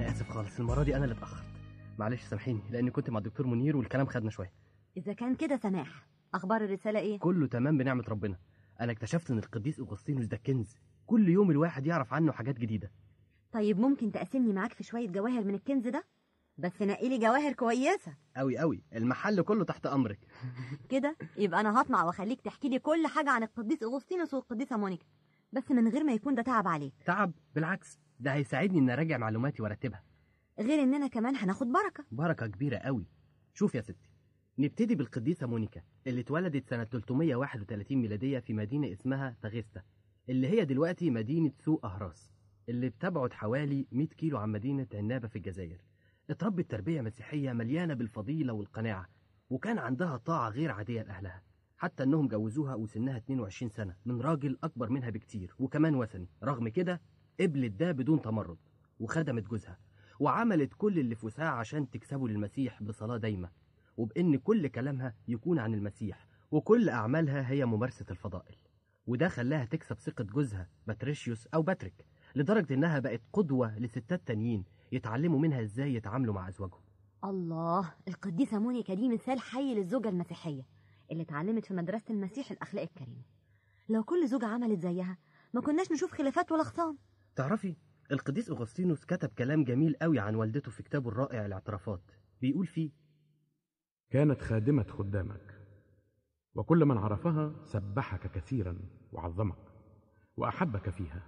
انا اسف خالص المره دي انا اللي اتاخرت معلش سامحيني لاني كنت مع الدكتور منير والكلام خدنا شويه اذا كان كده سماح اخبار الرساله ايه كله تمام بنعمه ربنا انا اكتشفت ان القديس اغسطينوس ده كنز كل يوم الواحد يعرف عنه حاجات جديده طيب ممكن تقاسمني معاك في شويه جواهر من الكنز ده بس نقي لي جواهر كويسه قوي قوي المحل كله تحت امرك كده يبقى انا هطمع واخليك تحكي لي كل حاجه عن القديس اغسطينوس والقديسه مونيكا بس من غير ما يكون ده تعب عليك تعب بالعكس ده هيساعدني ان اراجع معلوماتي وارتبها غير اننا كمان هناخد بركه بركه كبيره قوي شوف يا ستي نبتدي بالقديسه مونيكا اللي اتولدت سنه 331 ميلاديه في مدينه اسمها تاغيستا اللي هي دلوقتي مدينه سوق اهراس اللي بتبعد حوالي 100 كيلو عن مدينه عنابه في الجزائر اتربت تربيه مسيحيه مليانه بالفضيله والقناعه وكان عندها طاعه غير عاديه لاهلها حتى انهم جوزوها وسنها 22 سنه من راجل اكبر منها بكتير وكمان وثني رغم كده قبلت ده بدون تمرد وخدمت جوزها وعملت كل اللي في وسعها عشان تكسبه للمسيح بصلاه دايمه وبان كل كلامها يكون عن المسيح وكل اعمالها هي ممارسه الفضائل وده خلاها تكسب ثقه جوزها باتريشيوس او باتريك لدرجه انها بقت قدوه لستات تانيين يتعلموا منها ازاي يتعاملوا مع ازواجهم الله القديسه مونيكا دي مثال حي للزوجه المسيحيه اللي اتعلمت في مدرسه المسيح الاخلاق الكريمه لو كل زوجه عملت زيها ما كناش نشوف خلافات ولا خصام تعرفي القديس اغسطينوس كتب كلام جميل قوي عن والدته في كتابه الرائع الاعترافات بيقول فيه كانت خادمة خدامك وكل من عرفها سبحك كثيرا وعظمك وأحبك فيها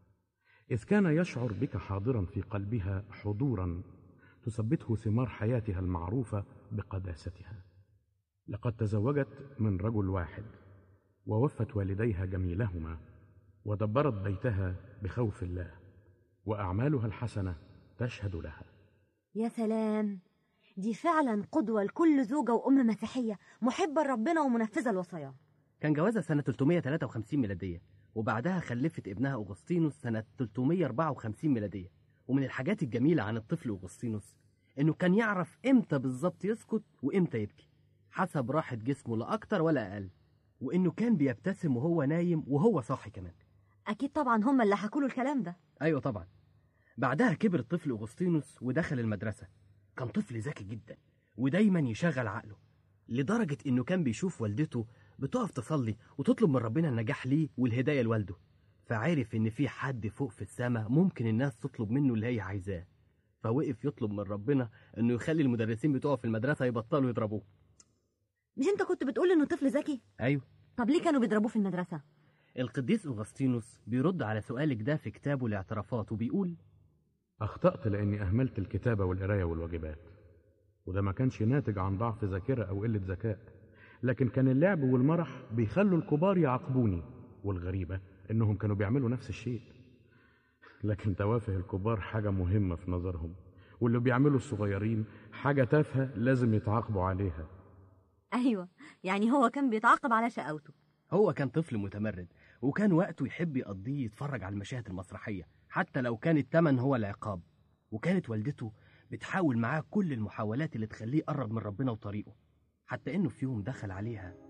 إذ كان يشعر بك حاضرا في قلبها حضورا تثبته ثمار حياتها المعروفة بقداستها لقد تزوجت من رجل واحد ووفت والديها جميلهما ودبرت بيتها بخوف الله وأعمالها الحسنة تشهد لها يا سلام دي فعلا قدوه لكل زوجه وام مسيحيه محبه لربنا ومنفذه لوصاياه كان جوازها سنة 353 ميلادية وبعدها خلفت ابنها أغسطينوس سنة 354 ميلادية ومن الحاجات الجميلة عن الطفل أغسطينوس إنه كان يعرف إمتى بالظبط يسكت وإمتى يبكي حسب راحة جسمه لا أكتر ولا أقل وإنه كان بيبتسم وهو نايم وهو صاحي كمان اكيد طبعا هم اللي حكوا له الكلام ده أيوة طبعا بعدها كبر الطفل أغسطينوس ودخل المدرسة كان طفل ذكي جدا ودايما يشغل عقله لدرجة إنه كان بيشوف والدته بتقف تصلي وتطلب من ربنا النجاح ليه والهداية لوالده فعرف إن في حد فوق في السماء ممكن الناس تطلب منه اللي هي عايزاه فوقف يطلب من ربنا إنه يخلي المدرسين بتوعه في المدرسة يبطلوا يضربوه مش انت كنت بتقول انه طفل ذكي أيوه طب ليه كانوا بيضربوه في المدرسه القديس أغسطينوس بيرد على سؤالك ده في كتابه الاعترافات وبيقول أخطأت لأني أهملت الكتابة والقراية والواجبات وده ما كانش ناتج عن ضعف ذاكرة أو قلة ذكاء لكن كان اللعب والمرح بيخلوا الكبار يعاقبوني والغريبة إنهم كانوا بيعملوا نفس الشيء لكن توافه الكبار حاجة مهمة في نظرهم واللي بيعملوا الصغيرين حاجة تافهة لازم يتعاقبوا عليها ايوه يعني هو كان بيتعاقب على شقاوته هو كان طفل متمرد وكان وقته يحب يقضيه يتفرج على المشاهد المسرحية حتى لو كان التمن هو العقاب وكانت والدته بتحاول معاه كل المحاولات اللي تخليه يقرب من ربنا وطريقه حتى انه في يوم دخل عليها